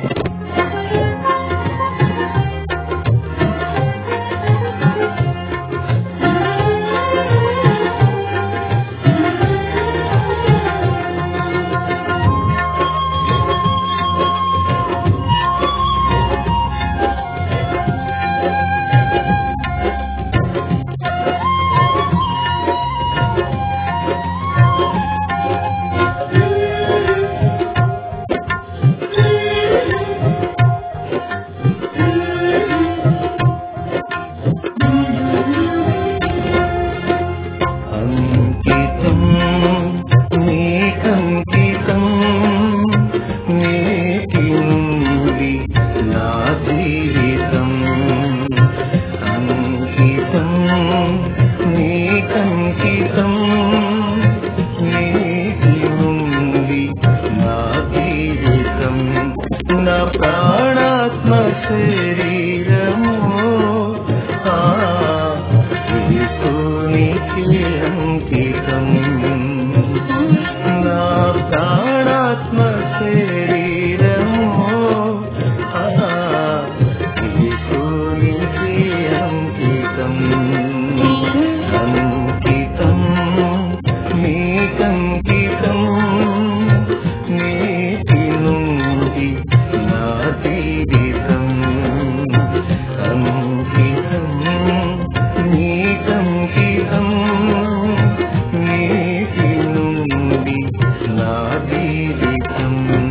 అంకితం నీకంకితం నేటి నుండి నా జీవితం అంకితం నీకంకితం నేటి నుండి నా జీవితం నా ప్రాణాత్మ శరీరము ఆ యేసునికి అంకితం నా ప్రాణాత్మ శరీరము ఆ యేసునికి అంకితం అంకితం నీకంకితం నీతి నుండి నా జీవితం అంకితం నీకంకితం నీతి నుండి నా జీవితం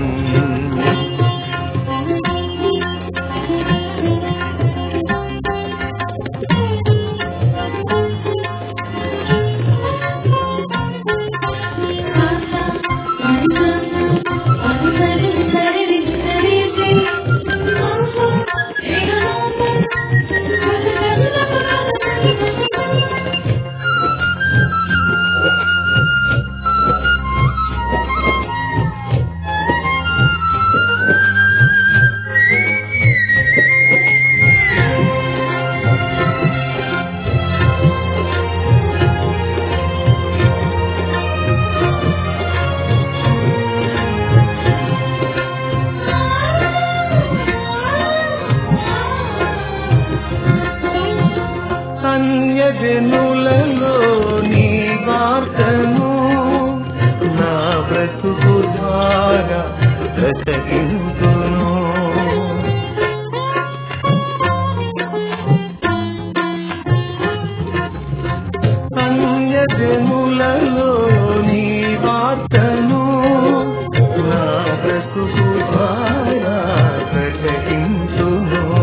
అన్యజనులలో నీ వార్తను నా బ్రతుకు ద్వారా బ్రతకింతును అన్యజనులలో నీ వార్తను నా బ్రతుకు ద్వారా ప్రకటించును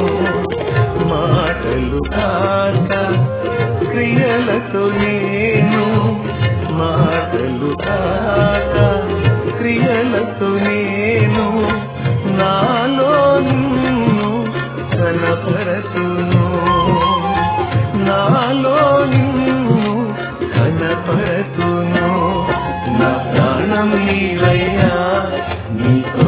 మాటలు కాక క్రియలతో నేను మాటలు కాక క్రియలతో నేను నాలో నిన్ను కనపరచును నాలో నిన్ను కనపరచును నా ప్రాణం నీవయ్యా నీకు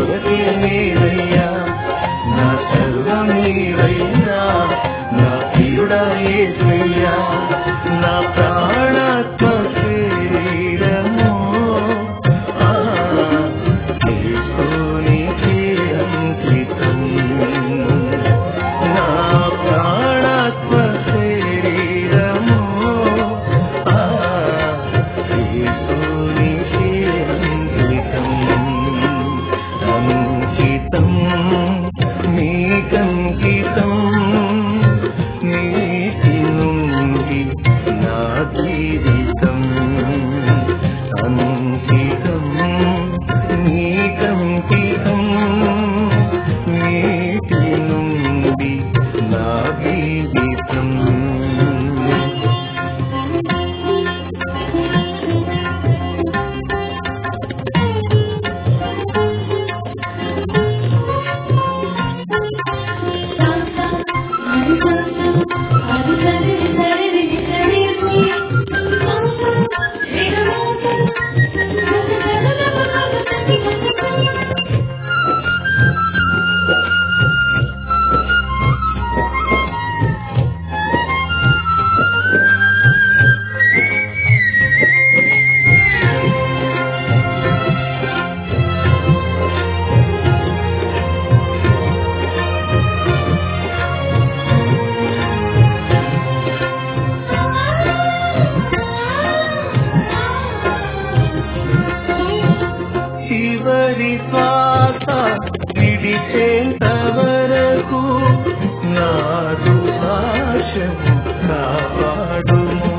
శ్వాస విడిచేంత వరకు నాదు సాక్ష్యము కాపాడుము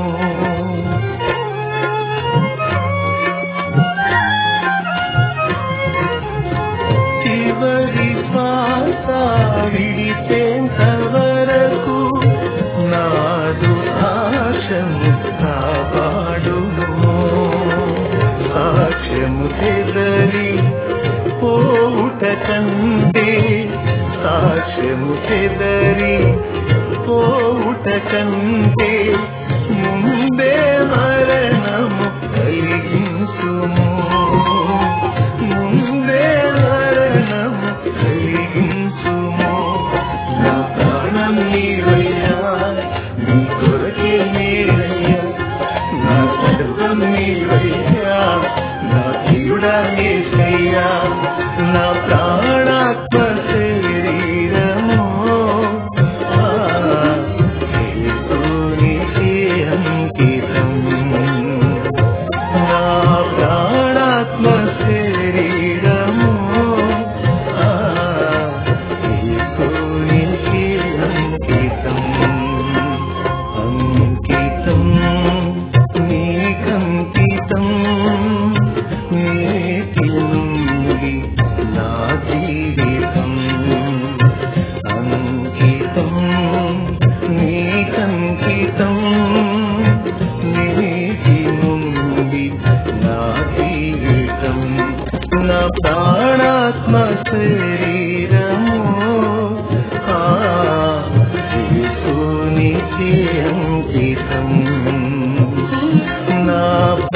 చివరి శ్వాస విడిచేంత వరకు నాదు సాక్ష్యము కాపాడుము సాక్ష్యము చెదరి పోవుట కంటే సాక్ష్యము చెదరి పోవుట కంటే ముందే మరణము కలిగించుము ముందే మరణము కలిగించుము నా ప్రాణం నీవయ్యా నీ కొరకే నేనయ్యా నా సర్వం నీవయ్యా నా ప్రియుడా యేసయ్యా నా ప్రాణాత్మ శరీరము ఆ, యేసునికి అంకితం నా ప్రాణాత్మ శరీరము ఆ, యేసునికి అంకితం అంకితం నీకంకితం నేటి నుండి నా జీవితం అంకితం నీకంకితం నేటి నుండి నా జీవితం నా ప్రాణాత్మ శరీరము ఆ యేసునికి అంకితం నా